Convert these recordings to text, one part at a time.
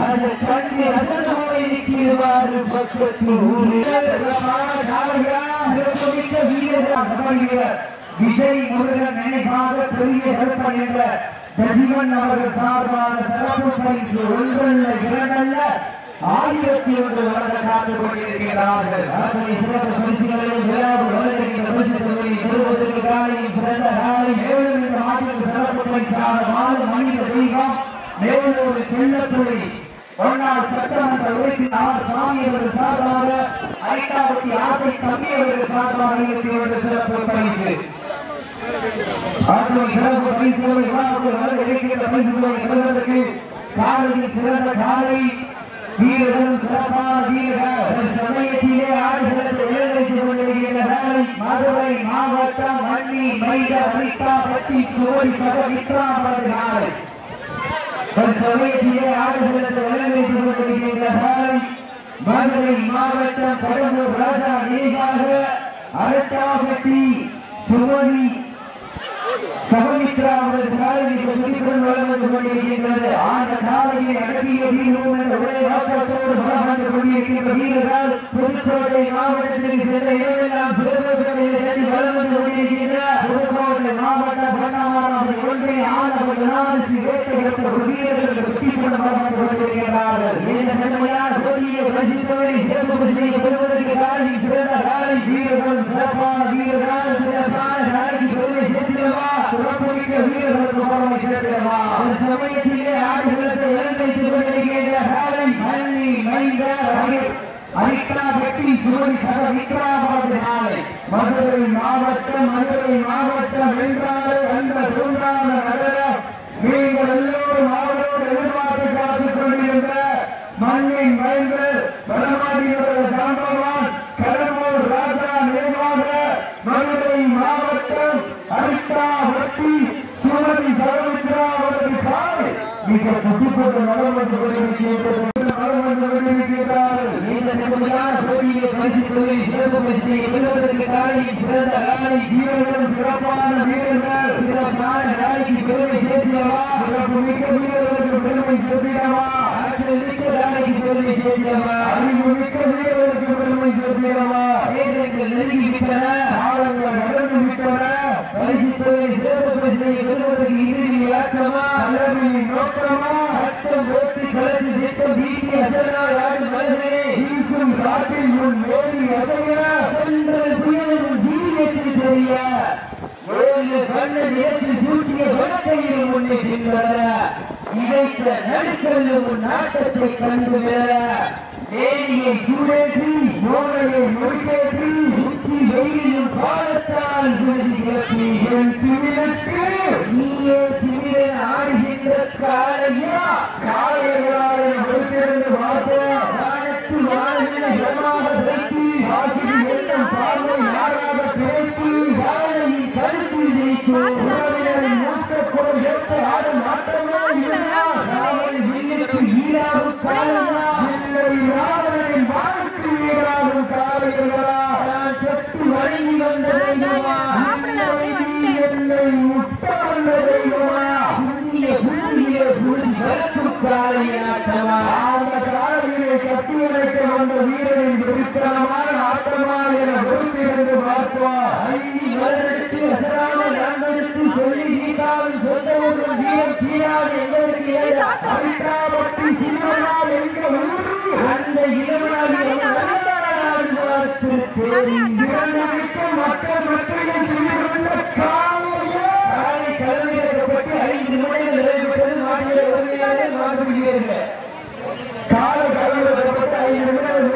அது கண்ணி அசனமாய் இருக்கிறவாறு பக்கத்து ஊரில் விஜய் முருகன் நினைவாக பெரிய கருப்பன் என்ற தஜிவன் அவர்கள் சார்பாக சிறப்பு பரிசு ஒன்றல்ல இரண்டல்ல ஆயிரத்தி ஒன்று வழங்க காத்துக் கொண்டிருக்கிறார்கள் அத்தனை சிறப்பு பரிசுகளை விழாவில் வழங்குகின்ற பரிசு தொகையை பெறுவதற்கு காலையில் சிறந்த காலை மேலும் இந்த மாநில சிறப்பு பரிசாக மாறு மனித தெய்வம் மேலும் ஒரு செல்லத்துறை ஒன்றால் சட்டமன்ற உறுப்பினர் சாமி அவர்கள் சார்பாக ஐந்தாவது ஆசை தம்பி அவர்கள் சார்பாக இருபத்தி ஒன்று சிறப்பு பரிசு ஆற்றல் சிறப்பு பரிசுகளை விழாவுக்கு வழங்க இருக்கின்ற பரிசுகளை பெறுவதற்கு காலையில் சிறந்த காலை வீரர்கள் சிறப்பான வீரர்கள் சமயத்திலே ஆடுகளத்தை இழந்து கொண்டிருக்கின்ற வேலை மதுரை மாவட்டம் மண்ணி மைத அரிட்டா பட்டி சுவை சக விக்ராமரது நாளை சமயத்திலே ஆடுகளத்தை இழந்து கொண்டிருக்கின்ற வேலை மதுரை மாவட்டம் கடலூர் ராஜா நீராக அரட்டாபட்டி சுமதி சகமித்ரா அவரது காலையை துணிப்புடன் வளர்ந்து கொண்டிருக்கின்றது அந்த காலையை அடக்கிய வீரரும் என்ற ஒரே நோக்கத்தோடு வளர்ந்து கொண்டிருக்கின்ற வீரர்கள் புதுக்கோட்டை மாவட்டத்தில் சென்ற இடமெல்லாம் சிறப்புகளில் தேடி வளர்ந்து கொண்டிருக்கின்ற புதுக்கோட்டை மாவட்ட பட்டமாரம் ஒன்றிய ஆனவர் நாடு வேட்டைகளுக்கு வீரர்கள் துணிப்புடன் வளர்ந்து கொண்டிருக்கிறார்கள் இந்த கடுமையான போட்டியை ரசித்தவரை சிறப்பு செய்ய பெறுவதற்கு காலை சிறந்த காலை வீரர்கள் சிறப்பான வீரர்கள் சிறப்பான காலைக்கு பெருமை சேர்க்கிறவா சிறப்புமிக்க வீரர்களுக்கு பெருமை சேர்க்கிறவா அந்த சமயத்திலே ஆடுகளத்தை இலங்கைத்து கொண்டிருக்கின்ற காலை மல்லி மைந்த அரிக்கா வெட்டி சுவை சக விக்ராமரது நாளை மதுரை மாவட்டம் மதுரை மாவட்டம் வென்றாறு அந்த தூண்டான நகரம் நீங்கள் எல்லோரும் அவரோடு எதிர்பார்த்து காத்துக் கொண்டிருந்த மண்ணின் மைந்து வடமாடியோட சாம்பவான் கடம்பூர் ராஜா நினைவாக மதுரை மாவட்டம் அரிட்டா வெட்டி சுமதி சரவித்ரா அவரது காலை மிக புத்திப்பட்டு நலம் வந்து கொண்டிருக்கின்றது நலம் வந்து கொண்டிருக்கிறார்கள் இந்த நிம்மதியான போட்டியை பரிசு சொல்லி சிறப்பு பரிசை பெறுவதற்கு காலை சிறந்த காலை வீரர்கள் சிறப்பான வீரர்கள் சிறப்பான காலைக்கு பெருமை சேர்க்கிறவா சிறப்பு மிக்க வீரர்களுக்கு பெருமை சேர்க்கிறவா ஆற்றல் மிக்க காலைக்கு பெருமை சேர்க்கிறவா அறிவு மிக்க வீரர்களுக்கு பெருமை சேர்க்கிறவா நேரங்கள் நெருங்கி விட்டன காலங்கள் நடந்து விட்டன பரிசு சொல்லி சிறப்பு பரிசை பெறுவதற்கு இறுதி ஆட்டமா அல்லது நோக்கமா ஆட்டம் போட்டி கலந்து திட்டம் வீட்டி அசனா யாரு மலரே வீசும் காட்டில் உன் வேலி அசைய சென்றல் புயலும் வீரியத்தில் தெரிய வேலு கண்ணன் ஏற்றி சூட்டிய வடக்கையில் முன்னே தின்பட இதைத்த நடுக்கல்லும் உன் நாட்டத்தை கண்டு வேற வேலியை சூடேற்றி மோனையை நொடியேற்றி உச்சி வெயிலும் பாலத்தால் விழுதி கிளப்பி என் திமிழக்கு நீயே திமிழ ஆடுகின்ற காலையா காலையாரை பொறுத்திருந்து பார்த்தோம் வானத்து வாழ்கிற இடமாக வைத்து வாசி வெள்ளம் பார்வை யாராக பிழைத்து வாழையின் கருத்து ஜெயித்தோம் உறவினரை மூத்தப்போல் ஏற்ற ஆடும் ஆட்டமே இதுதான் ராவணன் விண்ணுக்கு ஈராகும் காலையா இல்லை ராவணனின் வாழ்க்கை ஈராகும் காலையா நான் தொட்டு வழங்கி வந்த தெய்வமா நீ என்னை முட்ட வந்த தெய்வமா புண்ணிய புண்ணிய புல் கருப்பு காலையாட்டமா அந்த காலையை கட்டி வைக்க வந்த வீரரின் விருத்தமான ஆட்டமா என பொறுத்திருந்து பார்ப்போம் ஐந்து வருடத்து அசாம நண்பருக்கு சொல்லி கீதாவின் சொந்த ஊர் வீரர் கீழாது எங்களுக்கு ஏழு. அரிக்காபட்டி சின்னனால் எங்க ஊரு அந்த இளவனாகி வரலாறு பார்த்து இறந்தமைக்கு மக்கள் மத்தியில் துணிவுள்ள காலையே காலை கலந்துரைக்கப்பட்டு ஐந்து நிமிடங்கள் நிறைவேற்றது மாநில உரிமையாளர் மாற்றுகிறீர்கள் கால கலந்துரைக்கப்பட்டு ஐந்து நிமிடங்கள்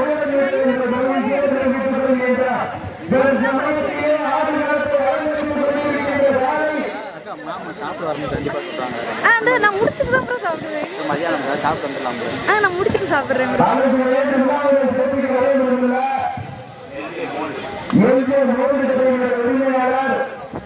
நிறைவேற்றுகின்றார் சமயத்திலே ஆடுகளத்தை வளர்ந்து கொண்டிருக்கின்ற காலை மாமா சாப்பிட்டு வரணும் கண்டிப்பாக சொல்கிறாங்க ஆ அந்த நான் முடிச்சிட்டு தான் bro சாப்பிடுவேன் மதியானம் ஏதாவது சாப்பிட்டு வந்துடலாம் bro. ஆ நான் முடிச்சிட்டு சாப்பிடுறேன் bro. நாளைக்கு நேற்று விழாவில் சிறப்பிக்க வேண்டும் எல்கே மோடி உரிமையாளர்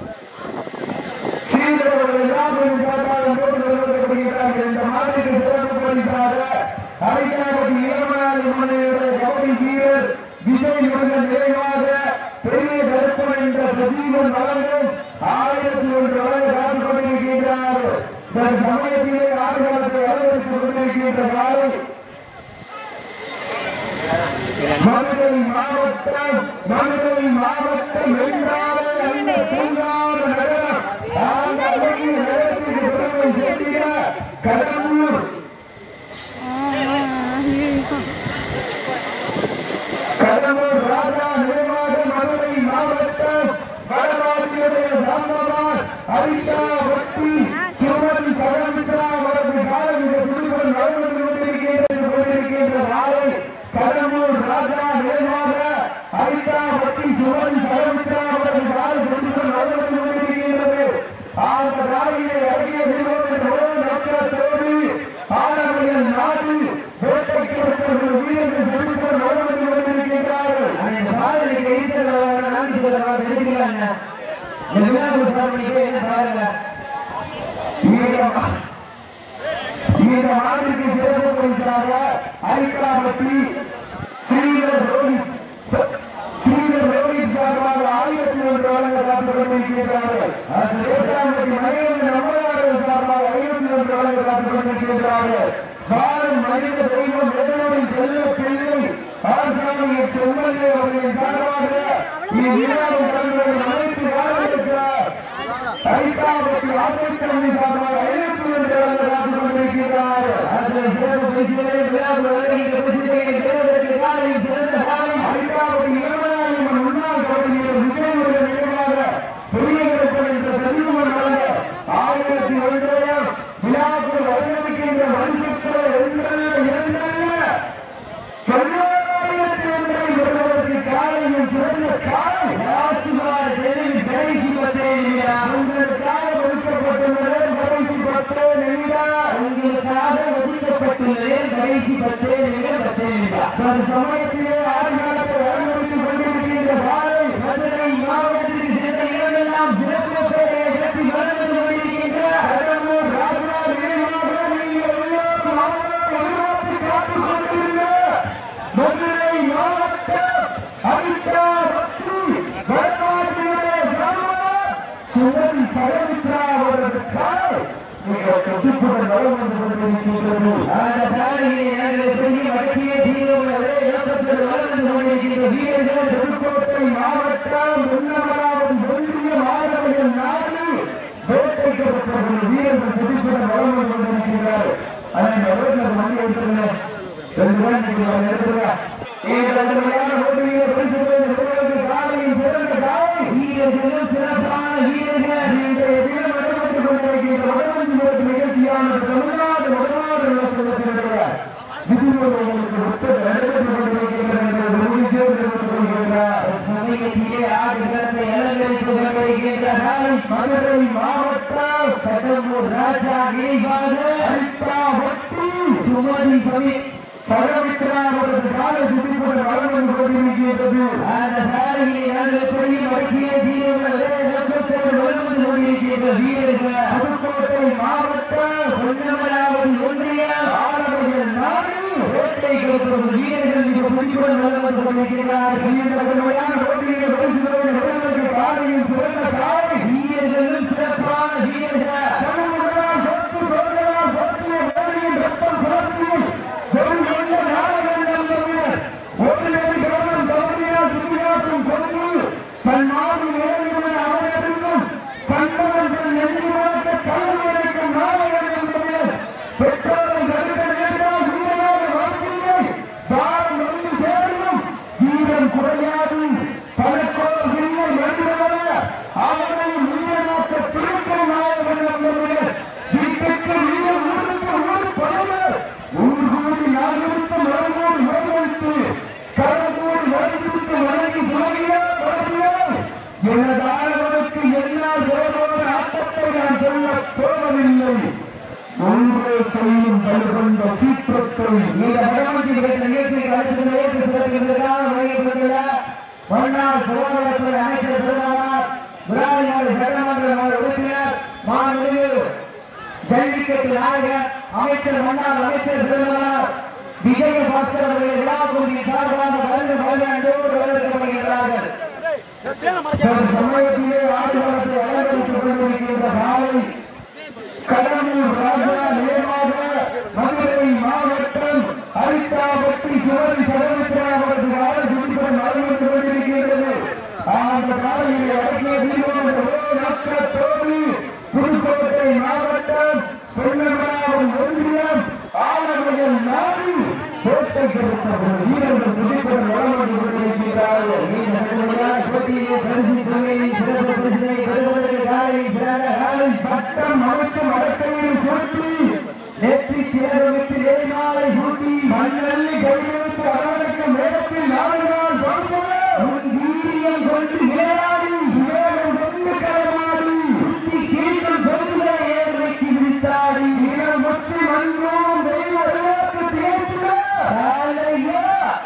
சீரர்கள் எல்லாரும் சார்பாக போட்டு நிறுவனப்படுகிறார்கள் இந்த மாநிலத்தின் சிறப்பு பரிசாக அரைக்காப்பட்டி இளமனாதி முன்னையுடைய கபடி வீரர் விஜய் முருகன் நினைவாக பெரிய கருப்பன் என்ற சஜீவன் வழங்கும் ஆயிரத்தி ஒன்று வரை காத்துக் கொண்டிருக்கின்றார் இந்த சமயத்திலே ஆடுகளத்தை வரவேற்றுக் கொண்டிருக்கின்ற பெற்ற காலை மதுரை மாவட்டம் மதுரை மாவட்டம் வென்றாலே அந்த பூங்காத நகரம் அந்த அழகிய நகரத்துக்கு பெருமை சேர்த்திட கடம்பூர் கடம்பூர் ராஜா நிர்வாக மதுரை மாவட்டம் வடமாற்றியுடைய சாம்பவார் அரிதா வட்டி சிவன் சரமித்ரா அவர்கள் காலமிக துணிவுடன் நடந்து கொண்டிருக்கின்றது கொண்டிருக்கின்ற நாளை கடம்பூர் ராஜா நிர்வாக அரிதா வட்டி சிவன் சரமித்ரா அவர்கள் காலம் துணிவுடன் நடந்து கொண்டிருக்கின்றது அந்த நாளிலே அருகே நிறுவனம் நோக்கத்தோடு ஆடவர்கள் நாடு வேட்டைக்கு வந்தவர்கள் வீரர்கள் துணிவுடன் நடந்து கொண்டிருக்கின்றார்கள் அந்த பாதலுக்கு ஈஸ்வரர் நன்றி சொல்லுவாங்க தெரிஞ்சுக்கலாங்க இந்த விழாவுக்கு சாப்பிட்டு என்ன பாருங்க இந்த- இந்த ஆண்டுக்கு சிறப்பு பரிசாக ஐக்காபத்தி ஸ்ரீதர் ரோஹித் ஸ்ரீதர் ரோஹித் சார்பாக ஆயிரத்தி ஒன்று வழங்க காத்துக் கொண்டிருக்கிறார்கள் அந்த ஏற்றாம்பட்டி மகேந்திர நம்மளாளர்கள் சார்பாக ஐநூத்தி ஒன்று வழங்க காத்துக் கொண்டிருக்கிறார்கள் வாழும் மனித தெய்வம் எதனோடு செல்ல பிள்ளை ஆசாமி செம்மல்லே அவர்களின் சார்பாக இவ்விழாவின் தலைவர்கள் அனைத்து காலத்திற்கிறார் ஐக்காபத்தி ஆசிரியர் சார்பாக ஐநூத்தி ஒன்று வழங்க காத்துக் கொண்டிருக்கிறார்கள் அந்த சிறப்பு பரிசுகளை விழாவுக்கு வழங்குகின்ற பரிசுகளை பெறுவதற்கு காலையில் சிறந்த காலை ஐந்தாவது இருபதாயிரம் முன்னாள் கபடியில் விஜயனுடைய நினைவாக பெரியவர்கள் என்ற பெருமன் வழங்க ஆயிரத்தி ஒன்றாயிரம் விழாக்கள் வழங்கிருக்கின்ற மனுஷத்தில் ஒன்றல்ல இரண்டல்ல தொள்ளாயிரத்தி ஒன்றை வருவதற்கு காலையில் சிறந்த காலை ராசுமார் தெருவில் கடைசி பத்தே நிமிடம் உங்களுக்காக ஒதுக்கப்பட்டுள்ளது கடைசி பத்து நிமிடம் உங்களுக்காக ஒதுக்கப்பட்டுள்ளது கடைசி பத்தே நிமிடம் பத்தே நிமிடம் தன் சமயத்திலே ஆறுகாலத்தை வழங்கி கொண்டிருக்கின்ற காலை மதுரை மாவட்டத்திற்கு சென்ற இடமெல்லாம் சிறப்பு பேரை இடத்தி வளர்ந்து கொண்டிருக்கின்ற கடம்பூர் ராஜா நினைவாக நீங்கள் எல்லோரும் ஆவலோடு எதிர்பார்த்து காத்துக் கொண்டிருந்த மதுரை மாவட்டம் அனிதா பக்தி வடமாட்டியுடைய சர்வதா சுவன் சகமித்ரா அவரது காலை மிக கட்டுப்புடன் வளம் வந்து கொண்டிருக்கின்றது அந்த தாரியை நாங்கள் பெரிய வடக்கிய தீரும் ஒரே இலக்கத்தில் வளர்ந்து கொண்டிருக்கின்ற வீரர்கள் புதுக்கோட்டை மாவட்டம் உன்னமராவன் ஒன்றிய மாணவர்கள் நாடு வேட்டைக்கப்பட்டவர்கள் வீரர்கள் துடிப்புடன் வளம் வந்து கொண்டிருக்கிறார் அதை இந்த ரோட்ல மணி எடுத்துருங்க ரெண்டு பேரும் நீங்க அதை எடுத்துருங்க இந்த ரெண்டு மணியான ரோட்டிலேயே பரிசு பெறுவதற்கு காலையில் சிறந்த காலை வீரர்களும் சிறப்பான வீரர்கள் இன்றைய தினம் நடைபெற்றுக் கொண்டிருக்கின்ற வடமஞ்சி ஓட்டு நிகழ்ச்சியானது தமிழ்நாடு வடநாடு நலச்சங்கத்தினுடைய விதிமுறை உங்களுக்கு உட்பட்டு நடைபெற்றுக் கொண்டிருக்கின்றது என்று உறுதி செய்து கொண்டிருக்கிறார் சமயத்திலே ஆடுகளத்தை அலங்கரித்துக் கொண்டிருக்கின்ற நாள் மதுரை மாவட்டம் கடம்பூர் ராஜா நினைவாக அரித்தா வட்டி சுமதி சமி சகமித்ரா அவரது கால சுத்திப்பட்டு வளர்ந்து கொண்டிருக்கின்றது அந்த தாரியை நாங்கள் பெரிய வடக்கிய தீரும் ஒரே இலக்கத்தில் வளர்ந்து கொண்டிருக்கின்ற வீரர்கள் புதுக்கோட்டை மாவட்டம் பொன்னமராவதி ஒன்றிய ஆடவர்கள் நாடு வேட்டை கொடுக்கும் வீரர்கள் மிக புரிச்சுடன் வளர்ந்து கொண்டிருக்கிறார்கள் இந்த கடுமையான போட்டியை பரிசுகளை பெறுவதற்கு காலையில் சிறந்த காலை வீரர்களும் சிறப்பான வீரர்கள் தமிழ்நாடு சொத்து கொள்கையால் பற்றிய வேலையின் ரத்தம் சுழற்சி வெறும் எந்த நாடகங்கள் ஒரு நடி கவனம் தவறினால் சுட்டியாற்றும் பொருள் தன் நாடு ஏழுமே அவர்களுக்கும் சம்பவங்கள் நெஞ்சு வளர்த்த கல்வி அளிக்கும் நாடகங்கள் என்பது பெற்றோரை தடுக்க நேர்ந்தால் வீரராக வாழ்க்கையை தாரம் வந்து சேரும் வீரம் குறையாது தனக்கோ வீரர் வேண்டுவர அவனை வீரனாக்க திருக்கும் நாயகன் என்பது வீட்டுக்கு வீரர் ஊருக்கு ஊர் பலவர் ஊர் கூடி நாகரித்து மரபோடு மரபளித்து கரப்போடு வரைவிட்டு வழங்கி புலகியா பழகியா எனதானவனுக்கு என்னால் தேவோடு ஆட்டத்தை நான் சொல்ல போவதில்லை ஒன்றே செய்யும் பல்கொண்ட சீற்றத்தை இந்த வடமஞ்சி கேட்ட நிகழ்ச்சிக்கு அழைத்து ஏற்று சிறப்பிப்பதற்காக வழங்கப்பட்டுள்ள மன்னார் சுகாதாரத்துறை அமைச்சர் பெருமானார் விராலிமலை சட்டமன்ற உறுப்பினர் மாண்புமிகு ஜல்லிக்கட்டு நாயகர் அமைச்சர் மன்னார் அமைச்சர் பெருமானார் விஜய பாஸ்கர் அவர்கள் விழா குழுவின் சார்பாக கலந்து பதினெண்டோடு வரவேற்கப்படுகிறார்கள் தன் சமயத்திலே ஆடுகளத்தை அலங்கரித்துக் கொண்டிருக்கின்ற காலை கடலூர் ராஜா நேராக மதுரை மாவட்ட நோக்கத்தோடு புதுக்கோட்டை மாவட்டம் பொன்னமராவன் ஒன்றியம் ஆலமகள் நாடு கோட்டை கருத்தவர்கள் வீரர்கள் துடிப்புடன் வளம் வந்து கொண்டிருக்கிறார்கள் இந்த கடுமையான போட்டியிலே பரிசு தொகையை சிறப்பு பரிசினை பெறுவதற்கு காலை சிறந்த காலை சட்டம் அமைக்கும் அடக்கையில் சுற்றி நெற்றி தேர்விட்டு நேர்மாலை சூட்டி மண்ணல்லி கையெழுத்து அரவணைக்கும் வேடத்தில் நாலு நாள் உன் வீரியம் கொண்டு ஏறாடி வேகம் கொண்டு களமாடி சுத்தி கீழ்கள் பொருள்களை ஏழ்மைக்கு விரித்தாடி இனம் முத்தி வந்தோம் தெய்வ விளக்கு தேர்ந்த காலையா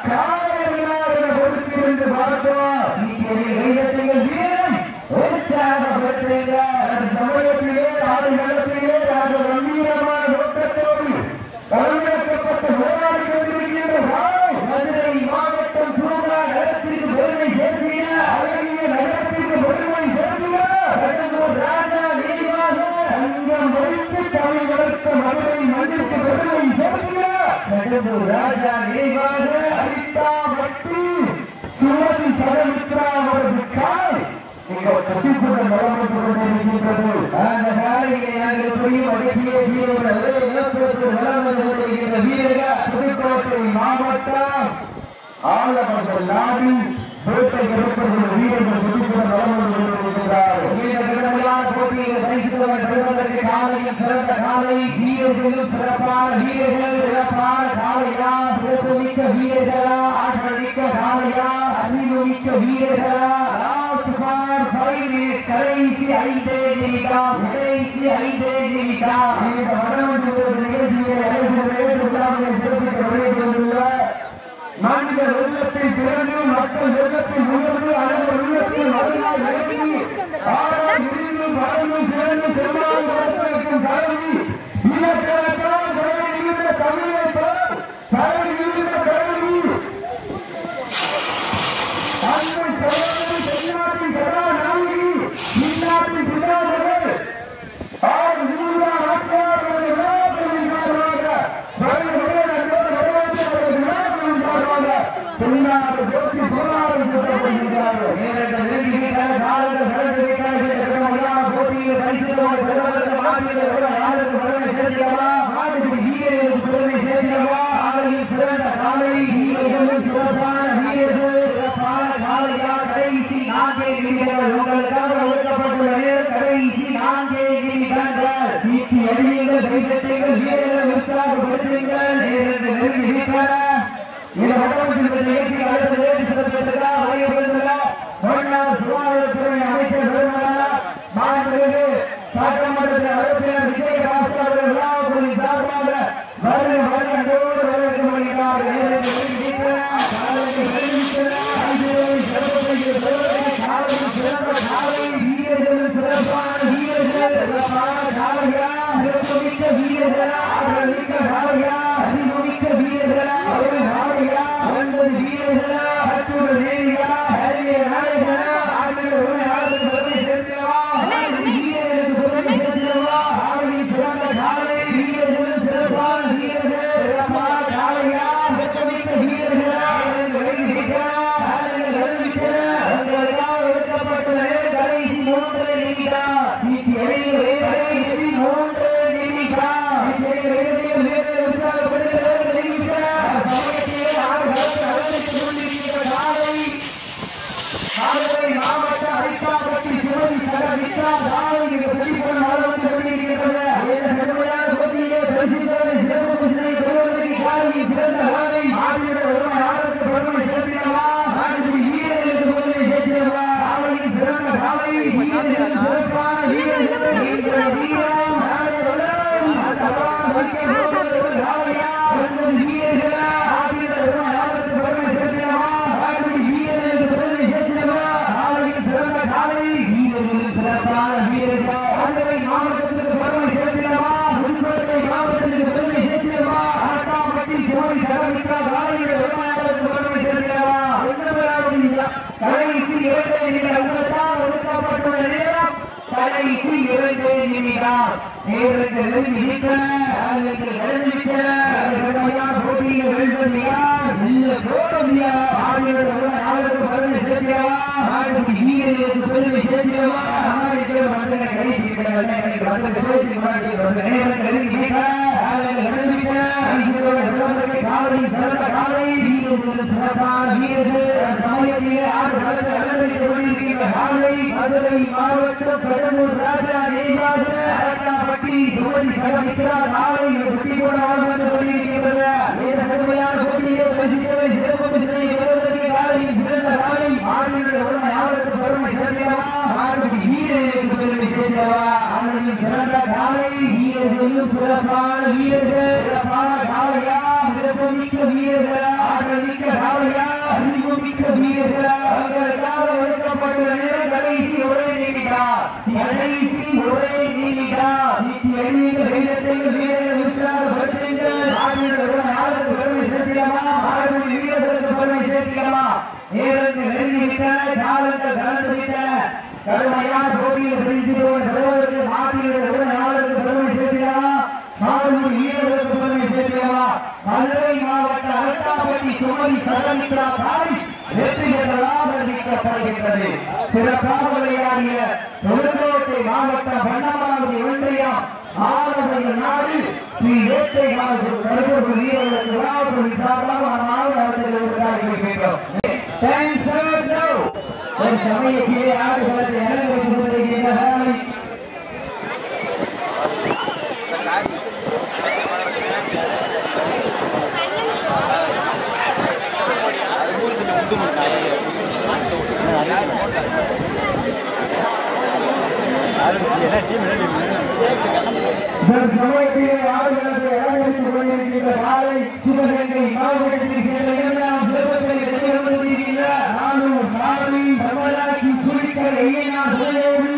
காலையாக கொடுத்திருந்து பார்த்தோம் சீக்கிரம் கைதட்டுங்கள் வீரன் உற்சாகப்பட்டீங்க சமயத்திலே ஆறு நிலத்திலே ராஜ கம்பீரமான நோக்கத்தோடு கலந்துக்கப்பட்ட போராடி கொண்டிருக்கின்ற வாய் மதுரை மாவட்டம் சூடா நகரத்திற்கு பெருமை சேர்த்தீங்க அழகிய நகரத்திற்கு பெருமை சேர்த்தீங்க கடம்பூர் ராஜா நீதிவாக சங்கம் வைத்து தமிழ் வளர்த்த மதுரை மண்ணிற்கு பெருமை சேர்த்தீங்க கடம்பூர் ராஜா நீதிவாக அரிதா வட்டி சுமதி சரமித்ரா அவரது காய் நீங்கள் சத்தியப்பட்ட மரபு கொண்டிருக்கின்றது அந்த காலையை நாங்கள் போய் வடக்கிய வீரோட இழப்பிற்கு வளம் வந்து கொண்டிருக்கின்ற வீரக புதுக்கோட்டை மாவட்டம் ஆலமர்கள் நாடு வேட்டை இருப்பது வீரர்கள் சத்தியப்பட்ட வளம் வந்து கொண்டிருக்கிறார் இந்த கடமையான போட்டியில் பரிசுத்தவன் பெறுவதற்கு காலையில் சிறந்த காலை வீரர்களும் சிறப்பான வீரர்கள் சிறப்பான காலையா சிறப்பு மிக்க வீரர்களா ஆற்றல் மிக்க காலையா அறிவு மிக்க வீரர்களா லாஸ்ட் ஃபார் ஃபைவ் கடைசி ஐந்து நிமிடம் கடைசி ஐந்து நிமிடம் இந்த மனமன்ற நிகழ்ச்சியை அழைத்து சிறப்பிக்க விளையாடுவதில்லை நான்கு வெள்ளத்தில் பிறந்து மக்கள் வெள்ளத்தில் உயர்ந்து அனைவர் உள்ளத்தில் மறுநாள் இறங்கி ஆறாம் இருந்து மறந்து சேர்ந்து செவ்வாய் வளர்த்திருக்கும் கல்வி இலக்கணத்தால் கல்வி இருந்த தமிழை போல் கல்வி இருந்த கல்வி அன்பை சகோதரி தென்னாட்டின் கதாநாயகி இந்நாட்டின் பிதாமகள் ஆறு ஜூலியா நாச்சியார் விழாக்களின் காரணமாக வருகிற நண்பர் வரவேற்பவர்கள் விழாக்களின் காரணமாக தென்னாடு போட்டி போராடும் சொல்லப்படுகிறார்கள் நேரங்கள் நெருங்கி விட்டால் காலங்கள் கடந்து விட்டால் இந்த கடுமையான போட்டியில் பரிசுத்தவர்கள் பெறுவதற்கு மாநில யாருக்கு பெருமை சேர்க்கிறவா நாட்டுக்கு வீரர்களுக்கு பெருமை சேர்க்கிறவா ஆலையில் சிறந்த காலை வீரர்களும் சிறப்பான வீரர்கள் சிறப்பான காலையா கடைசி நான்கே நிமிடங்கள் உங்களுக்காக ஒதுக்கப்பட்டுள்ள நேரம் கடைசி நான்கே நிமிடங்கள் சீட்டி அடியுங்கள் கைதட்டுங்கள் வீரர்கள் உற்சாகப்படுத்துங்கள் நேரங்கள் நெருங்கி விட்டன இந்த வடமஞ்சில் நிகழ்ச்சி அடுத்த நேரடி சிறப்பித்திருக்கிறார் வரையப்படுகிறார் முன்னாள் சுகாதாரத்துறை அமைச்சர் பெருமனார் மாண்புமிகு சட்டமன்றத்தின் உறுப்பினர் விஜய் பாஸ்கர் அவர்கள் விழாக்குழு சார்பாக வருக வருக அன்போடு வரவேற்கப்படுகிறார் நேரடி நெருங்கிவிட்டன. காலைக்கு தெரிவித்தன. ஐந்து சிறப்பு பெறுவதற்கு காலைக்கு சிறந்த காலை வீரர்கள் சிறப்பான வீரர்கள் சிறப்பான காலையா சிறப்புமிக்க வீரர்களா ஆற்றல் மிக்க காலையா அறிவுமிக்க வீரர்களா ஒரு காலையா ஒன்பது வீரர்களா அற்புத தேவியா அரிய நாயகனா ஆண்கள் ஒரு நாளுக்கு பெருமை சேர்க்கிறவா வீரர்களுக்கு பெருமை சேர்க்கிறவா ஆலையில் சிறந்த காலை வீரர்கள் சிறப்பான வீரர்கள் சிறப்பான காலையா சிறப்புமிக்க வீரர்களா விலகி இருக்கிறார் ஆண்கள் விலகிவிட்டனர் உங்களுக்காக ஒதுக்கப்பட்ட நேரம் கடைசி மூன்று நிமிடம் சீட்டி அடியுங்கள் கடைசி மூன்று நிமிடம் சீட்டி அடியுங்கள் வீரர்கள் உற்சாகப்படுகிறது நிமிடம் சமயத்திலே ஆறுகள் நடந்து கொண்டிருக்கிற காலை மதுரை மாவட்ட அரிக்காப்பட்டி சிவதி சக விட்டா தாவணி பிரதிபலன் வளர்ந்து கொண்டிருக்கிறது இந்த கடுமையான போட்டியிலே பரிசுத்தவரை சிறப்பு பரிசினை பெறுவதற்கு காலையில் சிறந்த காலை ஆடியோட ஒருமை ஆடத்துக்கு பெருமை சேர்க்கிறவா ஆடுபடி வீரர்களுக்கு பெருமை சேர்க்கிறவா காலையில் சிறந்த காலை வீரர்கள் சிறப்பான வீரர்கள் வீரர்கள் வீரம் நாளை வளரும் சவால் வைக்க போவது காலையா ஒன்பது வீரர்களா ஆடியோட ஒருமை ஆடத்துக்கு பெருமை சேர்க்கிறவா ஆடுபடி வீரர்களுக்கு பெருமை சேர்க்கிறவா காலையில் சிறந்த காலை வீரர்கள் சிறப்பான வீரர்கள் மதுரை மாவட்டத்துக்கு பெருமை சேர்க்கிறவா புதுக்கோட்டை மாவட்டத்துக்கு பெருமை சேர்க்கிறவா ஆட்டாம்பட்டி சிவனை சரமிக்கா காலையில் வருமானத்துக்கு பெருமை சேர்க்கிறவா ஒன்றுபடாமல் கடைசி இரண்டு நிமிடம் உங்களுக்காக ஒதுக்கப்பட்டுள்ள நேரம் கடைசி இரண்டு நிமிடம் நேரங்கள் நெருங்கி விட்டன நேரங்கள் நெருங்கி விட்டன அந்த கடுமையான போட்டியில் வெல்வது யார் இல்ல போவது யார் ஆடியோட ஒரு நாளுக்கு பெருமை சேர்க்கிறவா ஆடுக்கு வீரர்களுக்கு பெருமை சேர்க்கிறவா அமெரிக்க வந்து விசேஷம் கொண்டாடி வந்து நேரம் நெருங்கி விட்டார். காலையில் எழுந்து விட்டார். ஈஸ்வரோட விரோதத்தை காலை சிறந்த காலை வீரர்கள் சிறப்பான வீரர்கள் சமயத்திலே ஆறு களத்தை அலங்கரித்துக் கொண்டிருக்கின்ற காலை மதுரை மாவட்டம் கடலூர் ராஜா நெய்வாக அரட்டாப்பட்டி சுவதி சகமிக்கிறார் காலை வெற்றி போட வந்து கொண்டிருக்கின்றது இந்த கடுமையான போட்டியிலே பரிசுகளை சிறப்பு பரிசனை பெறுவதற்கு காலையில் சிறந்த காலை ஆளுநருடைய உரிமை ஆளுக்கு பெருமை சேர்க்கிறவா ஆளுக்கு வீரர்களுக்கு பெருமை சேர்க்கிறவா ஆளுநரின் சிறந்த காலை வீரர்களும் சிறப்பான வீரர்கள் சிறப்பான காலையா சிறப்பு மிக்க வீரர்களா ஆற்றல் மிக்க காலையா அறிவு மிக்க வீரர்களா அவர்களுக்காக ஒதுக்கப்பட்டுள்ள நேரம் கடைசி ஒரே நீமிடா கடைசி ஒரே நீமிடா சித்தி எண்ணிய வீரத்தை வீரர்கள் உற்சாகப்படுத்துங்கள் ஆளுநர் ஆளுக்கு பெருமை சேர்க்கிறமா ஆளுநர் வீரர்களுக்கு பெருமை சேர்க்கிறமா நேரங்கள் நெருங்கி விட்டன காலங்கள் கலந்து விட்டன கடுமையான போட்டியில் பிரிசியோடு பெறுவதற்கு மாற்றியவர்கள் ஆளுநருக்கு பெருமை சேர்க்கிறமா மாணவர்கள் வீரர்களுக்கு பெருமை சேர்க்கிறமா மதுரை மாவட்ட அரட்டாப்பட்டி சுமதி சரமித்ரா காலை வெற்றி பெற்றதாக அறிவிக்கப்படுகின்றது சிறப்பாக விளையாடிய புதுக்கோட்டை மாவட்ட வண்ணமாவதி ஒன்றியம் ஆலமணி நாடு ஸ்ரீ வேட்டை கருப்பூர் வீரர்களுக்கு விழாவுக்கு சார்பாக மாவட்டத்தில் இருக்கின்றோம் Thanks, sir. No. ஒரு சமயத்திலே ஆடுகளத்தை அலங்கரித்துக் கொண்டிருக்கின்ற காலை என்ன டீம் என்ன டீம் இதன் சமயத்திலே ஆடுகளத்தை அலங்கரித்துக் கொண்டிருக்கின்ற காலை சிவகங்கை மாவட்டத்தில் சேர்ந்த இரண்டாம் சிறப்பத்தை எதிர்த்து கொண்டிருக்கின்ற நானூர் காவலி தமிழாக்கி குடிக்கல் ஐயனார் துணையோடு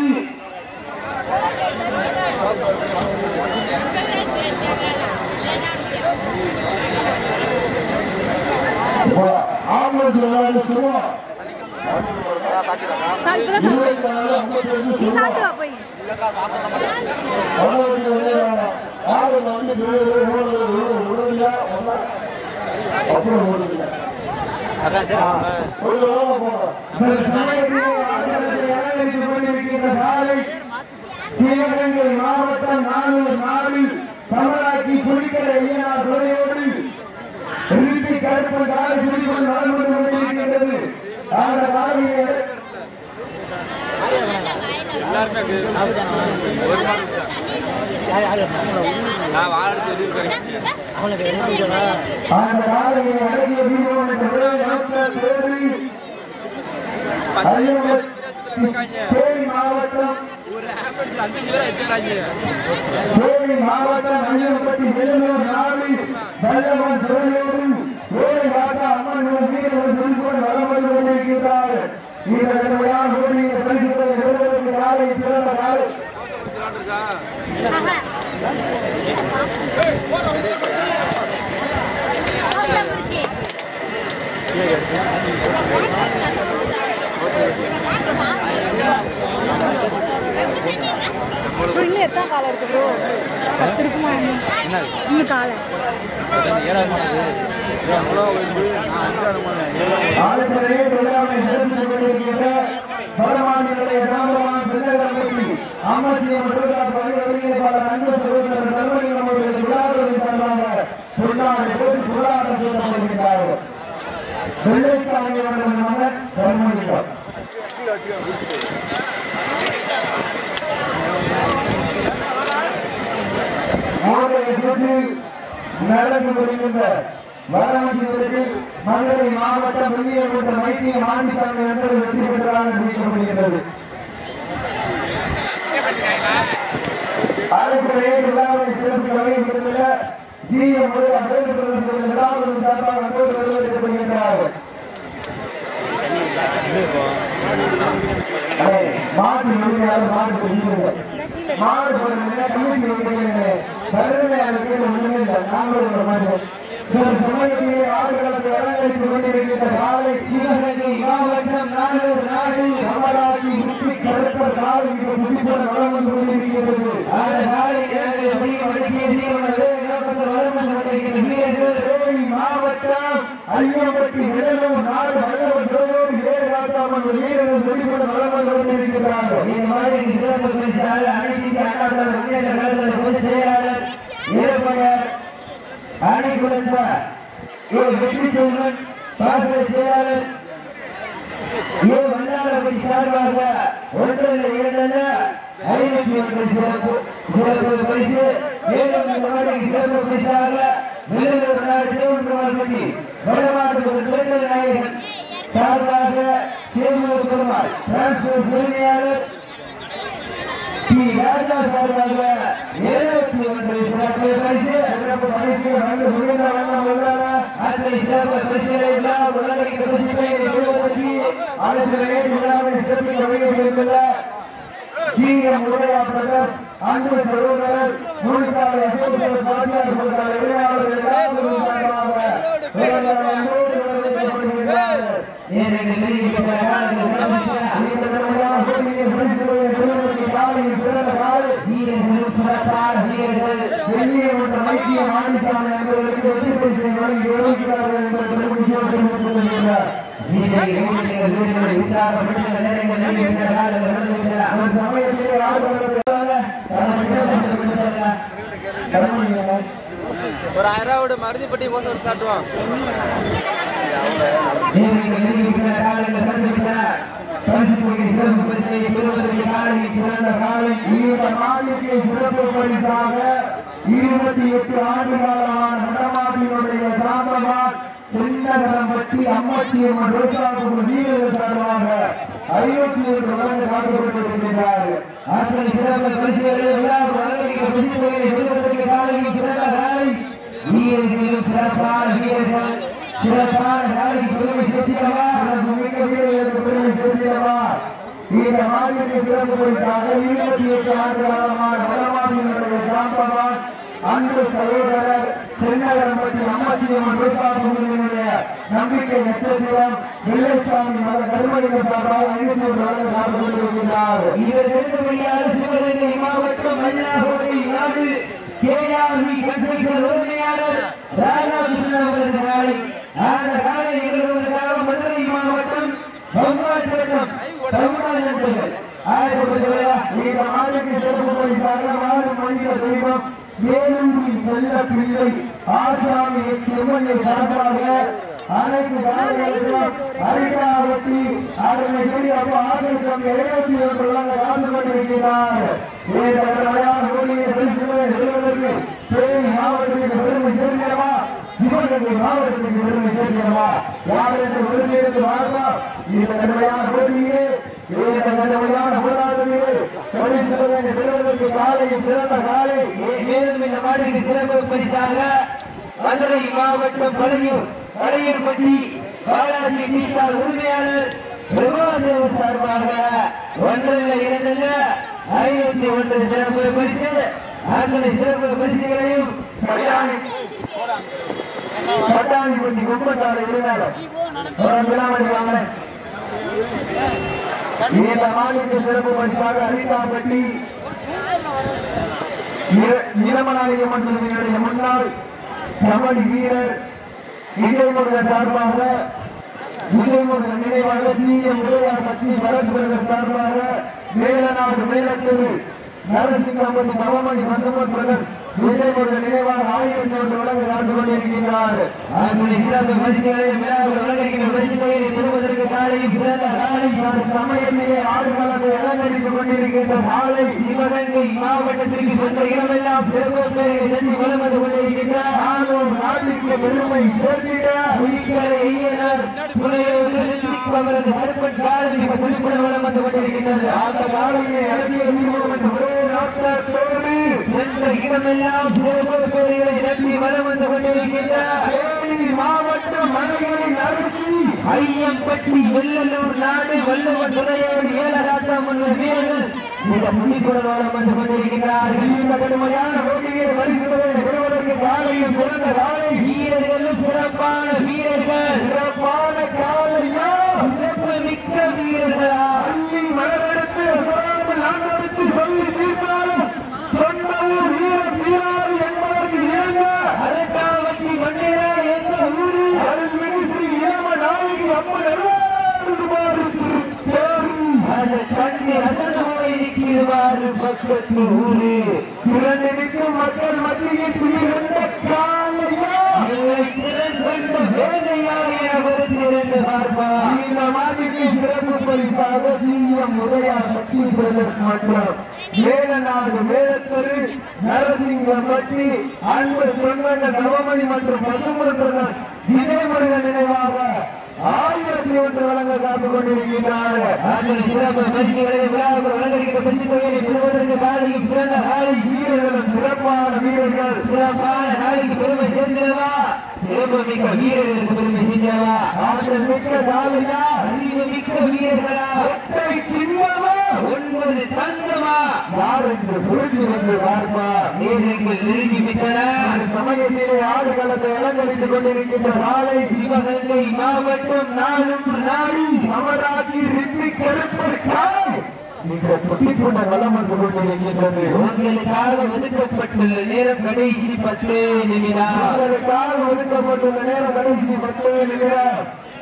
ஆம்பளை சும்மா சாப்பிட்டு தான் சாப்பிடு. இருபத்தி நாலு ஐம்பத்தி ரெண்டு நீ சாப்பிட்டு வா போய் அவ்வளவு வந்து ஆறு வந்து உடனடியா ஒன்னா அப்புறம் ஓடுதுங்க அதான் சரி ஒரு தடவை போறோம் கொண்டிருக்கின்ற சாலை சிவகங்கை மாவட்டம் நானூர் நாடு தமிழாக்கி குடிக்கிற ஐயனார் துறையோடு இறுதி கருப்பு காலை சுடிக்கொண்டு நடந்து கொண்டிருக்கின்றது அந்த காலையை அந்த காலையை அடங்கிய வீரோடு ஒரே நாட்கள் தேடி தேனி மாவட்டம் தேனி மாவட்டம் ஐயப்பட்டி வேலூர் நாடு வல்லவன் துறையோடு ஓடி வாட்டா அம்மன் வீரர்கள் சொல்லிக்கொண்டு வலம் வந்து கொண்டிருக்கிறார் இந்த கடுமையான போட்டியை பரிசுகளை பெறுவதற்கு காலை சிறந்த காலை ப்ரோ இன்னும் எத்தனை காலம் இருக்கு ப்ரோ பத்து இருக்குமா என்ன இன்னும் காலை ஏழாவது மாதம் அவ்வளோ வச்சு நான் அஞ்சாவது மாதம் ஆளுநரே விழாவை சிறப்பித்துக் கொண்டிருக்கின்ற வடமாநில சாம்பவான் சின்னகரப்பட்டி அம்மசியம் விடுதலா பகுதி ஒருங்கிணைப்பாளர் அன்பு சகோதரர் தர்மலிங்கம் அவர்கள் விழாவில் சார்பாக பொன்னாடை போட்டு பொருளாதாரம் சொல்லப்படுகின்றார்கள் வெள்ளைச்சாமி அவர்கள் மகன் தர்மலிங்கம் அவருடைய சுற்று நடந்து வருகின்ற வடமஞ்சுவரத்தில் மதுரை மாவட்டம் வெள்ளியங்குன்ற வைத்திய மாண்டிசாமி என்பது வெற்றி பெற்றதாக அறிவிக்கப்படுகிறது அடுத்த விழாவை சிறப்பு வகையில் இருந்துள்ள ஜிஎம் முதல் அபேது பிரதேசத்தில் விழாவின் சார்பாக அன்போடு வரவேற்கப்படுகின்றார்கள் அடே, மாட்டு உரிமையாளர் மாட்டு உரிமையாளர் மாடு போடுறதுல கமிட்டி உரிமையாளர் கருணையாளருக்கு ஒண்ணுமே இல்லை நாங்களும் ஒரு மாதிரி இந்த சமயத்திலே ஆடுகளத்தை அலங்கரித்துக் கொண்டிருக்கின்ற காலை சிவகங்கை மாவட்டம் நானூர் நாடு அமராவதி முத்தி கருப்பர் காலை மிக துடிப்போட வளம் வந்து கொண்டிருக்கிறது அந்த காலை இரண்டு மணி வடக்கே தீவனவே இலக்கத்தில் வளம் வந்து கொண்டிருக்கின்ற வீரர்கள் தேனி மாவட்டம் ஐயம்பட்டி விடலூர் நாடு வல்லவர் தோழோடு ஏழு காத்தாமன் நமது வீரர்கள் துடிப்பட வளர்ந்து கொண்டிருக்கிறார்கள் இந்த மாதிரி சிறப்பு பரிசாக அனைத்து இந்திய அண்ணா திராவிட முன்னேற்ற கழகத்தின் பொதுச் செயலாளர் இயக்குனர் அணை குழந்த வெற்றி செல்வன் பாசன செயலாளர் ஏ வல்லாளபதி சார்பாக ஒன்றல்ல இரண்டல்ல ஐநூத்தி ஒன்று சிறப்பு சிறப்பு பரிசு மேலும் இந்த மாதிரி சிறப்பு பரிசாக வெள்ளூர் நாடு தேவன்குமார்பதி வடமாட்டு ஒரு பெருந்தல் நாயகன் சார்பாக சேமூர் பெருமாள் டிரான்ஸ்போர்ட் உரிமையாளர் பி ராஜா சார்பாக இருபத்தி ஒன்று சிறப்பு பரிசு சிறப்பு பரிசு வழங்க முடிந்த வண்ணம் உள்ளன அத்தனை சிறப்பு பரிசுகளை எல்லாம் உலகிற்கு பரிசுகளை பெறுவதற்கு ஆலோசனை விழாவை சிறப்பிக்க வருகின்ற டிஎம் உதயா பிரகாஷ் அன்பு சகோதரர் முழுசாலை அசோசியேட் பாட்டியார் போன்ற உரிமையாளர்கள் எல்லாரும் உருவாக்குவாங்க. இவர்கள் அன்போடு வரவேற்கப்படுகிறார்கள். நேரடி நெருங்கிவிட்ட காலங்கள் சிறப்பிக்க இந்த நிலைமையால் பூமியை பரிசுகளை பெறுவதற்கு காலையில் சிறந்த காலை வீரர்களும் சிறப்பான வீரர்கள் வெள்ளிய ஒன்று ஐக்கிய மாநிசாமி என்பவர்களுக்கு வெற்றி பரிசை வழங்கி வருகிறார்கள் என்ற பெருமையோடு தெரிவித்துக் கொள்கிறார். வீரர்கள் வீரர்கள் வீரர்களை உற்சாகப்படுத்த நேரங்கள் நெருங்கிவிட்ட காலங்கள் நடந்துவிட்டன அந்த சமயத்திலே ஆடுபவர்கள் கடமையினர் ஒரு ஆயிரம் ரூபா விட மருதிப்பட்டி கொண்டு வந்து சாட்டுவான் நேரங்கள் நெருங்கிவிட்ட காலங்கள் நடந்துவிட்டன பரிசு தொகை சிறப்பு பரிசை பெறுவதற்கு காலையில் சிறந்த காலை இந்த மாநிலத்தை சிறப்பு பரிசாக இருபத்தி எட்டு ஆண்டு காலமான வடமாட்டினுடைய சாந்தமான் சின்னகரம் பற்றி அம்மச்சியம்மன் ரோசாபுரம் வீரர்கள் சார்பாக ஐநூத்தி ஒன்று வழங்க காக்கப்பட்டிருக்கிறார்கள் அத்தனை சிறப்பு பரிசுகளை விழா வழங்கிய பரிசுகளை பெறுவதற்கு காலையில் சிறந்த காலை வீரர்களும் சிறப்பான வீரர்கள் சிறப்பான காலைக்கு பெருமை சேர்த்திடவா மிக வீரர்களுக்கு பெருமை சேர்க்கிறவா இந்த மாநிலத்தை சிறப்பு பரிசாக இருபத்தி எட்டு ஆண்டு காலமான வடமாட்டினுடைய சாந்தமான் அன்பு சகோதரர் சென்னகரம்பட்டி அம்மச்சியம்மன் ரோசாபுரத்தினுடைய நம்பிக்கை நட்சத்திரம் வெள்ளைசாமி மத கருமணிகள் சார்பாக ஐநூத்தி ஒரு வழங்க காத்துக்கொண்டிருக்கிறார் இவர் வெறுமனையாறு சிவகங்கை மாவட்டம் மன்னார்கோட்டை நாடு கேஆர்வி கன்ஸ்ட்ரக்ஷன் உரிமையாளர் ராதாகிருஷ்ணன் அவரது காலை அந்த காலை நிகழ்வதற்காக மதுரை மாவட்டம் பகவான் வட்டம் தமிழ்நாடு நண்பர்கள் ஆயிரத்தி இந்த மாநிலத்தை சிறப்பு பரிசாக வாழும் மனித தெய்வம் வேலூரின் செல்ல பிள்ளை ஆச்சாமி எக்ஸ் எம்எல்ஏ சார்பாக அனைத்து காலைகளுக்கும் அரிட்டாவட்டி அதனை கூடி அப்போ ஆதரிக்கும் எழுபத்தி ஒன்று வழங்க கலந்து கொண்டிருக்கிறார் இந்த கடமையான ஊழியர் பரிசுகளை பெறுவதற்கு தேனி மாவட்டத்திற்கு பெருமை சேர்க்கிறவா சிவகங்கை மாவட்டத்திற்கு பெருமை சேர்க்கிறவா யார் என்று ஒருங்கிணைந்து பார்ப்போம் இந்த கடுமையான போட்டியே இந்த கடுமையான போராட்டத்திலே பரிசுகளை பெறுவதற்கு காலையில் சிறந்த காலை மேலும் இந்த மாநில சிறப்பு பரிசாக மதுரை மாவட்டம் பழையூர் பழையூர்பட்டி பாலாஜி டீ ஸ்டால் உரிமையாளர் பிரபாதேவன் சார்பாக ஒன்றல்ல இரண்டல்ல ஐநூத்தி ஒன்று சிறப்பு பரிசு அத்தனை சிறப்பு பரிசுகளையும் பட்டாணி பட்டாணி பட்டி கும்பத்தாறு உரிமையாளர் ஒரு விழாமணி வாங்கினேன் இந்த மாநில சிறப்பு பரிசாக அரிட்டாப்பட்டி இளமநாயகம் மன்றத்தினுடைய முன்னாள் கபடி வீரர் விஜயமுருகன் சார்பாக விஜயமுருகன் நினைவாக G M Udaya Sakthi Bharath brother சார்பாக மேலநாடு மேலத்தெரு நரசிங்கம்பட்டி நவமணி வசமத் பிரதர்ஸ் விஜயமுருகன் நினைவாக ஆயிரத்தி ஒன்று வழங்க காத்து கொண்டிருக்கிறார் அத்தனை சிறப்பு பரிசுகளை விழாவில் வழங்குகின்ற பரிசு தொகையை பெறுவதற்கு காலையில் சிறந்த காலை அந்த சமயத்திலே ஆடுகளத்தை அலங்கரித்துக் கொண்டிருக்கின்ற மாலை சிவகங்கை மாவட்டத்திற்கு சென்ற இடமெல்லாம் சிறப்பு பேரை தட்டி வலம் வந்து கொண்டிருக்கின்றார் நானூறு நாட்டுக்கு பெருமை சேர்த்திட புலிக்கரை ஐயனார் துணையோடு அவரது கருப்பன் காலத்தில் துணிப்புடன் வலம் வந்து கொண்டிருக்கின்றது அந்த காலையை அடக்கிய தீர்வோம் என்ற ஒரே நாட்டத்தோடு சென்ற இடமெல்லாம் சிறப்பு பேர்களை தட்டி வலம் வந்து கொண்டிருக்கின்றார் தேனி மாவட்ட மலைகளின் அரசி ஐயம்பட்டி வெள்ளலூர் நாடு வள்ளுவன் துறையோடு ஏழராட்டம் உள்ள வீரர்கள் இந்த புலிப்புடன் வலம் வந்து கொண்டிருக்கின்றார்கள் இந்த கடுமையான போட்டியை பரிசுகளை பெறுவதற்கு காலையில் சிறந்த காலை வீரர்களும் சிறப்பான வீரர்கள் சிறப்பான காலையா சிறப்பு மிக்க வீரர்களா அள்ளி மலரெடுத்து அசராமல் ஆண்டவருக்கு சொல்லி தீர்த்தாலும் சொன்னவும் வீர தீராது என்பதற்கு இணங்க அரட்டாவட்டி மண்ணிரா என்ற ஊரு அருள்மிகு ஸ்ரீ இளம நாயகி அம்மன் அருள்வாரு திருவாரூர் பக்கத்து ஊரு திரண்டு நிற்கும் மக்கள் மத்தியில் திரிகின்ற காலையா இல்லை திறன் கொண்ட வேலையா என வருத்திருந்த பார்ப்பா இந்த மாதிரிக்கு சிறப்பு பரிசாக சிஎம் உதயா சக்தி பிரதர்ஸ் மற்றும் மேலநாடு மேலத்தரு நரசிங்கம்பட்டி அன்பு சொந்தங்கள் நவமணி மற்றும் பசுமன் பிரதர்ஸ் விஜய் முருகன் நினைவாக ஆயிரத்தி ஒன்று வழங்க காத்துக் கொண்டிருக்கின்றார்கள் அதில் சிறப்பு பரிசுகளை விழாவுக்கு வழங்கப்படுகிற பரிசு தொகையை பெறுவதற்கு காலையில் சிறந்த காலை வீரர்களும் சிறப்பான வீரர்கள் சிறப்பான நாளைக்கு பெருமை சேர்ந்தவா சிறப்பு மிக்க வீரர்களுக்கு பெருமை சேர்ந்தவா ஆற்றல் மிக்க காலையா அறிவு மிக்க வீரர்களா ஒற்றை சின்னமா ஒன்பது தங்கமா யார் என்று புரிந்திருந்து பார்ப்பா வீரர்கள் நெருங்கி விட்டன சமயத்திலே ஆடுகளத்தை அலங்கரித்துக் கொண்டிருக்கின்ற நாளை சிவகங்கை மாவட்டம் நானூறு நாடு அமராதி ரித்தி கருப்பர் காய் மிக துடிப்புள்ள வளம் வந்து கொண்டிருக்கின்றது உங்களுக்காக ஒதுக்கப்பட்டுள்ள நேரம் கடைசி பத்து நிமிடம் உங்களுக்காக ஒதுக்கப்பட்டுள்ள நேரம் கடைசி பத்து நிமிடம்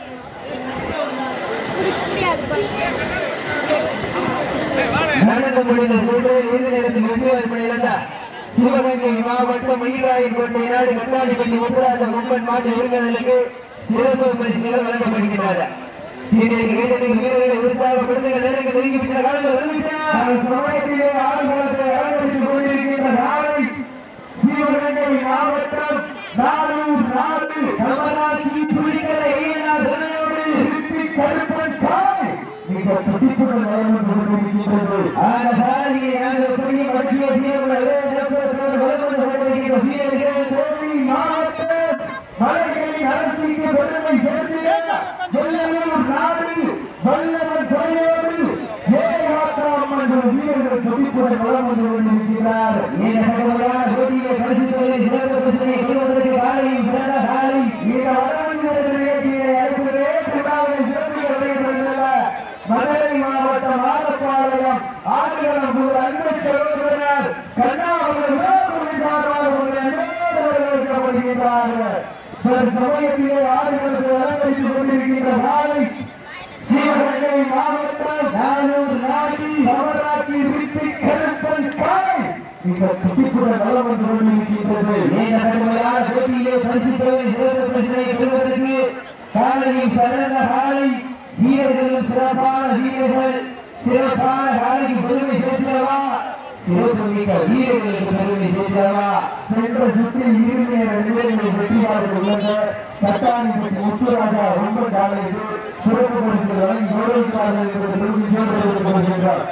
நடந்து முடிந்த சூழலில் இறுதி நேரத்தில் வெற்றியாளர் பணியிலல்ல சிவகங்கை மாவட்டம் மயிலாயின் கோட்டை நாடு கட்டாளிப்பள்ளி முத்துராஜ கொம்பன் மாட்டு உரிமையாளர்களுக்கு சிறப்பு பரிசுகள் வழங்கப்படுகின்றன சீனியர்கள் வீரர்கள் வீரர்களை உற்சாகப்படுத்துகிற நேரங்கள் நெருங்கிவிட்ட காலங்கள் வந்துவிட்டன சமயத்திலே ஆளுநர்களை அலங்கரித்துக் கொண்டிருக்கின்ற நாளை சிவகங்கை மாவட்டம் நானூர் நாடு கமலாட்சி புலிகளை ஐயனார் துணையோடு திருப்பி கருப்பன் காய் மிக துடிப்புடன் வளர்ந்து கொண்டிருக்கின்றது அந்த சாதியை நாங்கள் துணி பற்றிய வீரர்கள் வளர்ந்து கொண்டிருக்கிற வீரர்கள் தேவி மாவட்டம் மலைகளின் அரசிக்கு பெருமை சேர்த்திட வெள்ளலூர் நாடு வல்லவன் துணையோடு ஏகாத்தாம் என்ற வீரர்கள் துடிப்புடன் வளர்ந்து கொண்டிருக்கிறார் ஏகமான போட்டியை பரிசுகளை சிறப்பு பிரச்சனை பெறுவதற்கு காலையில் சிறந்த காலை இந்த வடமஞ்சள் நிகழ்ச்சியை அழைப்பதே விழாவை சிறப்பிக்க வருகின்றன மதுரை மாவட்டம் ஆலப்பாளையம் ஆடுகளம் ஒரு அன்பை சகோதரர் கண்ணாவர்கள் சார்பாக ஒரு அன்போடு சமயத்திலே ஆடுகளத்தை அலங்கரித்துக் கொண்டிருக்கின்ற நாளை சிவகங்கை மாவட்டம் நானூர் நாடி நவராத்தி ரித்தி கருப்பன் காய் இந்த துடிப்புடன் வளம் வந்து கொண்டிருக்கின்றது இந்த கடுமையான போட்டியிலே பரிசுகளை சிறப்பு பிரச்சனை பெறுவதற்கு காலையில் சிறந்த காலை வீரர்களும் சிறப்பான வீரர்கள் சிறப்பான காலைக்கு பெருமை சேர்த்தவா சிறப்பு மிக்க வீரர்களுக்கு பெருமை சேர்த்தவா சென்ற சுற்றில் இறுதி நிலைகளை வெற்றியாளர்கள் உள்ளன தட்டாணிப்பட்டி முத்துராஜா ரொம்ப காலையில் சிறப்பு பரிசு வழங்கி கௌரவித்தார்கள் பெருமை சேர்த்து வருகின்றார்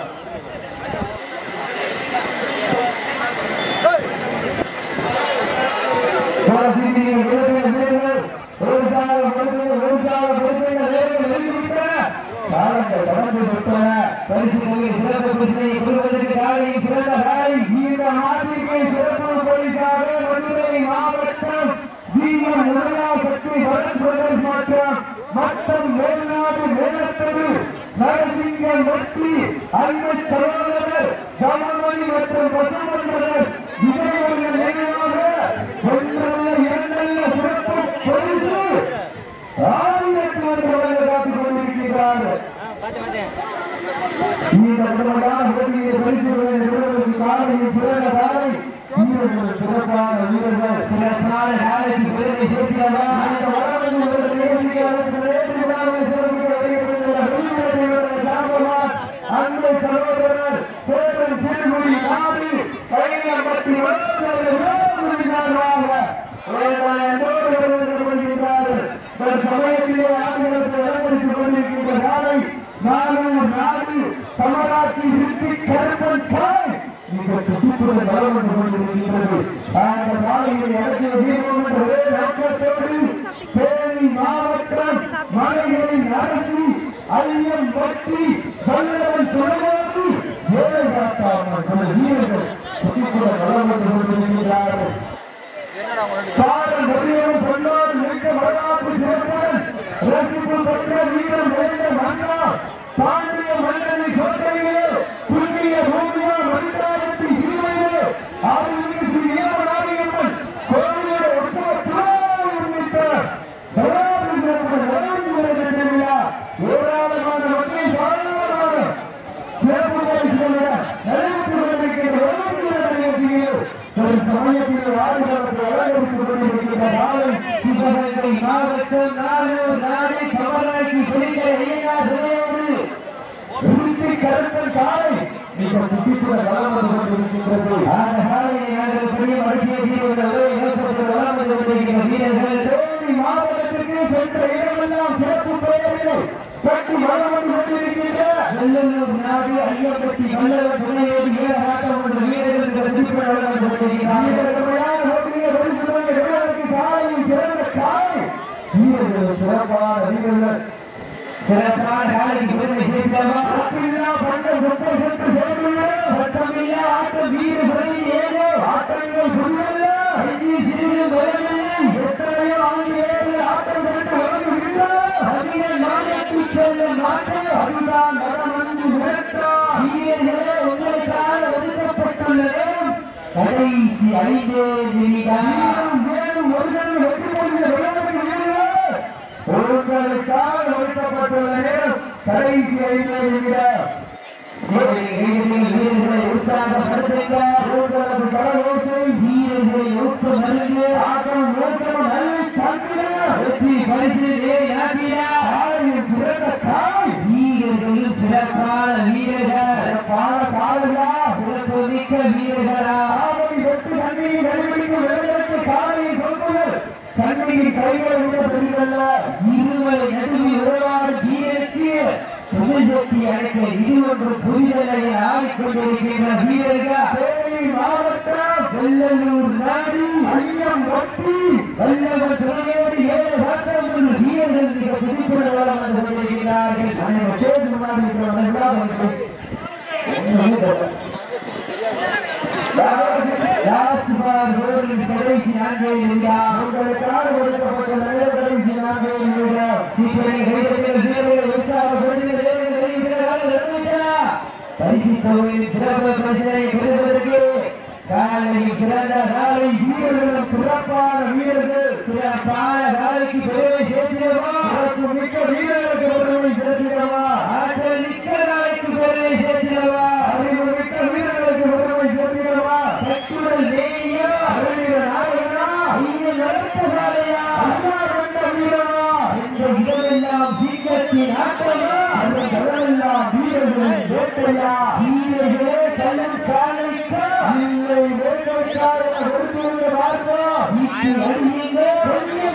சிறப்பு பிரச்சனையை பெறுவதற்கு காலையில் சிறந்த காலை இந்த நாட்டிற்கு சிறப்பு போலீசாக மதுரை மாவட்டம் ஜீவன் முருகா சக்தி வடபிரதேச மாற்றம் மற்றும் மேல்நாடு மேலத்தது நரசிங்கம் வெற்றி அன்பு சகோதரர் கவர்மணி மற்றும் பசுமன்றர் விஜயவர்கள் நினைவாக ஒன்றல்ல இரண்டல்ல சிறப்பு பரிசு ஆயிரத்தி ஒன்று வழங்க காத்துக் கொண்டிருக்கிறார்கள் இந்த கடுமையான போட்டியை பரிசுகளை பெறுவதற்கு காலையில் சிறந்த காலை வீரர்கள் சிறப்பான வீரர்கள் சிறப்பான நாளைக்கு பெருமை சேர்க்கிறாரா இந்த வடமஞ்சு ஒரு நிகழ்ச்சியை அதற்கு நேற்று விழாவில் சிறப்பிக்க வருகின்ற வெளியுறவு வீரர்கள் சாம்பவான் அன்பை சகோதரர் சேவன் திருமொழி நாடு கையம்பட்டி சமயத்திலே ஆண்டுகளுக்கு வழங்கப்படுத்திக் கொண்டிருக்கின்ற நாளை நானூறு நாடு தமிழாட்சி திருப்பி கருப்பன் காய் மிக துடிப்புடன் வளம் வந்து கொண்டிருக்கின்றது அந்த நாளையில் இறங்கிய வீரம் என்ற ஒரே நோக்கத்தோடு தேனி மாவட்டம் மலைகளின் அரசு ஐயம் வட்டி வல்லவன் துணையோடு ஏழை காத்தாமல் வீரர்கள் துடிப்புடன் வளம் வந்து கொண்டிருக்கிறார்கள் பாடல் முதியோர் பொன்னோர் மிக்க வரலாற்று சிறப்புடன் ரசிப்பு பெற்ற வீரம் நிறைந்த மன்னா பாண்டிய மன்னனை கோட்டையிலே புண்ணிய பூமியா மணித்தாரத்தி சீமையிலே ஆளுநர் ஸ்ரீ ஈரமநாயகம்மன் கோவிலோட உற்சவ திருவாரூர் உள்ளிட்ட வரலாற்று சிறப்பு வரலாற்று திருவிழா ஏராளமான மக்கள் சாதாரணமான சிவகங்கை மாவட்டம் நானூர் நாடு கமலாக்கி பிடிக்க ஐயனார் உறுதி கருத்தன் காலை மிக துடிப்புடன் வலம் வந்து கொண்டிருக்கின்றது அந்த காலையை நாங்கள் பெரிய மகிழ்ச்சியை செய்வதற்கு ஏற்பட்டு வலம் வந்து கொண்டிருக்கிற வீரர்கள் தேனி மாவட்டத்திற்கு சென்ற இடமெல்லாம் சிறப்பு பெயரில்லை பற்றி வலம் வந்து கொண்டிருக்கின்ற வெள்ளலூர் நாடு ஐயப்பட்டி வல்லவர் துணையோடு வீரராட்டம் என்ற வீரர்கள் துடிப்புடன் வலம் வந்து கொண்டிருக்கிறார்கள் காலையில் பிறந்த காலை வீரர்கள் சிறப்பான வீரர்கள் சிறப்பான காலைக்கு பெருமை சேர்த்தவா அப்படில்லா பண்ட சொத்தை சென்று சேர்க்கல சத்தமில்ல ஆட்ட வீரர்களை ஏதோ ஆட்டங்கள் சொல்லுவல்ல அங்கே சிறிது பயமில்லை எத்தனையோ ஆங்கிலேயர் ஆட்டம் கண்டு வழங்குகின்றார் அதிக நாளைக்கு செல்ல மாட்டேன் அதுதான் நலம் வந்து விரட்டா வீரர்களே உங்களுக்காக ஒதுக்கப்பட்டுள்ள நேரம் கடைசி ஐந்தே நிமிடம் மேலும் ஒரு சில வெற்றி முடிந்த விளையாட்டு வீரர்கள் உங்களுக்காக ஒதுக்கப்பட்டுள்ள நேரம் கடைசி ஐந்து நிமிடம் வீரர்களை உற்சாகப்படுத்துங்க உங்களது கடலோசை வீரர்களை ஊக்கம் அருங்க ஆட்டம் ஊக்கம் நல்ல தங்குங்க வெற்றி பரிசு ஆலயம் சிறந்த காய் வீரர்கள் சிறப்பான வீரர்கள் சிறப்பான காலையா சிறப்பு மிக்க வீரர்களா ஆவணி வெற்றி கண்ணியை கண்டுபிடிக்கும் விளையாட்டு காலையை கொள்பவர் கண்ணியை கைகளை விட பெரியதல்ல இருவரை நடுவில் உறவாடு வீரருக்கு புதுசக்தி அடைக்க இது ஒன்று புரிதலை ஆடிக்கொண்டிருக்கின்ற வீரர்கள் தேனி மாவட்டம் வெள்ளலூர் நாடு ஐயம் ஒட்டி வல்லவர் துணையோடு ஏழு சட்டம் என்று வீரர்கள் மிக துடிப்புடன் வளம் வந்து கொண்டிருக்கிறார்கள் அனைவரும் சேர்ந்து முன்னாடி இருக்கிறவர்கள் ராஜ்குமார் ரோடில் கடைசி நான்கே நிமிடம் உங்களுக்காக ஒதுக்கப்பட்ட நல்ல கடைசி நான்கே நிமிடம் சீக்கிரம் கைதட்டிய வீரர்கள் உற்சாகப்படுத்தி பரிசு தொகையின் சிறப்பு பரிசனை பெறுவதற்கு காலையில் சிறந்த காலை வீரர்களும் சிறப்பான வீரர்கள் சிறப்பான காலைக்கு பெருமை சேர்த்திடவா அதற்கு மிக்க வீரர்களுக்கு பெருமை சேர்த்திடவா ஆற்றல் மிக்க நாளைக்கு பெருமை சேர்த்திடவா அறிவு மிக்க வீரர்களுக்கு பெருமை சேர்த்திடவா கட்டுடல் வேணியா அறிவியல் நாயகனா ஐயன் நடத்த சாலையா அண்ணா கொண்ட வீரமா என்ற இடமெல்லாம் சீக்கிரத்தின் ஆட்டமா அந்த களமெல்லாம் வீரர்களின் வேட்டையா வீரர்களே கள்ளம் காலைக்கா இல்லை வேட்டைக்காரன் கொடுத்துள்ள வார்த்தா சீக்கி அடியுங்க கொஞ்சம்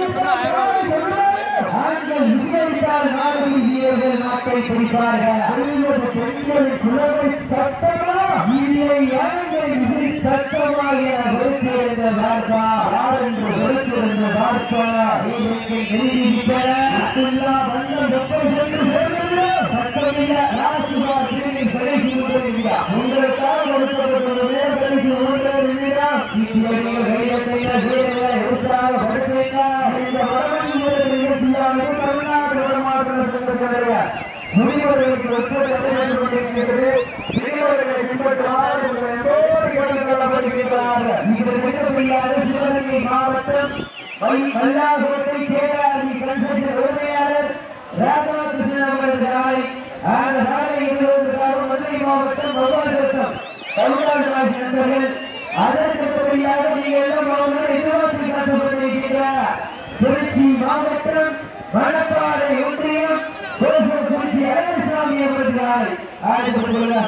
ஆண்கள் விசேஷித்தால் நாடு வீரர்கள் நாட்டை பிடிப்பார்கள் அறிவது பெண்களை குலவை சட்டமா இல்லை ஆண்கள் விசி சட்டமா என வெறுத்திருந்த பார்ப்பா யார் என்று வெறுத்திருந்த பார்ப்பா நீங்கள் எழுதி பெற அத்துல்லா வண்ணம் வெப்பை சென்று சேர்ந்தது சட்டமில்ல ராஜ்குமார் பிரிவின் கடைசி உத்தரவில்லை உங்களுக்காக ஒதுக்கப்பட்டுள்ள நேரம் கடைசி மூன்று நிமிடம் நீங்கள் கையத்தை வீரர்களை உற்சாகப்படுத்துவீங்க இந்த வரவழி முதல் நிகழ்ச்சியானது தமிழ்நாடு வடமாநில சங்கத்தினுடைய முதியவர்களுக்கு ஒத்துழைப்பு செய்து கொண்டிருக்கிறது முதியவர்களை பின்பற்றுமாறு உங்களை எல்லோரும் கேட்டுக்கொள்ளப்படுகின்றார்கள் நீங்கள் விட முடியாத சிவகங்கை மாவட்டம் வை- வல்லாகோட்டை கேஆர்பி கன்சல்டன் உரிமையாளர் ராதாகிருஷ்ணன் அவரது ஆலை அந்த சாலை எல்லோருக்காக மதுரை மாவட்டம் பகவான் தமிழ்நாடு ராஜ் நண்பர்கள் அதற்கடுத்தபடியாக நீங்கள் எல்லாம் அவர்கள் எதிர்பார்த்து காட்டுக்கொண்டிருக்கின்ற திருச்சி மாவட்டம் வடப்பாறை ஒன்றியம் குறிச்சி அழகசாமி அவர்கள் ஆயத்தப்பட்டுள்ளார்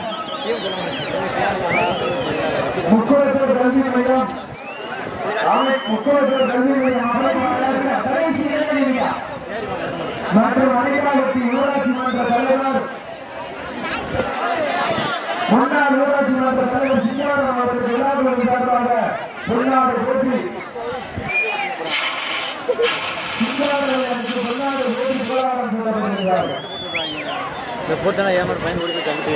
முக்கோணத்தோர் கல்வி மையம் அமை முக்கோணத்தோர் கல்வி மையம் அமைப்பாளர்கள் கடைசி இரண்டு நிமிடம் மற்றும் அனைவருக்கு ஊராட்சி மன்ற தலைவர் முன்னாள் ஊராட்சி மன்ற தலைவர் சிங்காரம் அவர்கள் விழாக்களின் சார்பாக பொன்னாடு போட்டி சிங்காரம் அவர்களுக்கு பொன்னாடு போட்டி போராட்டம் சொல்லப்படுகிறார் இந்த போட்டனா ஏமாறு பயந்து ஓடி போய் தம்பிட்டு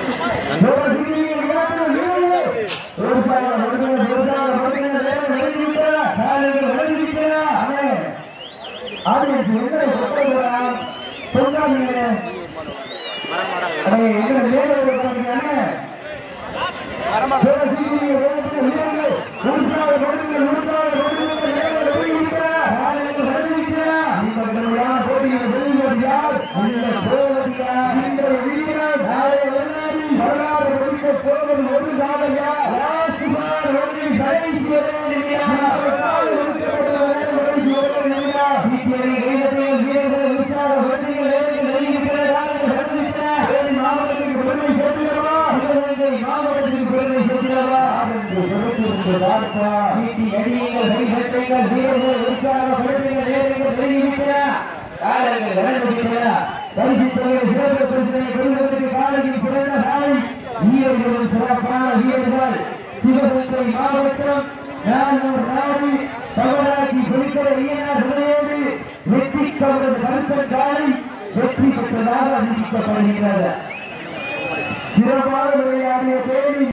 போவது ஒரு காலையா ராஜ்குமார் ஒன்றின் கடைசி அப்பா சீட்டி அடியுங்கள் கைசட்டுங்கள் வீரர்கள் உற்சாகப்படுத்துங்கள் நேரங்கள் தெரிவிக்கிற காலங்கள் நடந்துவிட்டன பரிசுத்தவர்கள் சிறப்பு பிரச்சனை கொள்வதற்கு காலையில் சிறந்த காலை வீரர்கள் சிறப்பான வீரர்கள் சிவகங்கை மாவட்டம் நானூர் நாடு தவறாக்கி குறிக்கிற ஈயனார்களோடு வெற்றி கவரது கருத்த காலை வெற்றி பெற்றதாக அறிவிக்கப்படுகிறது சிறப்பாக விளையாடிய தேவி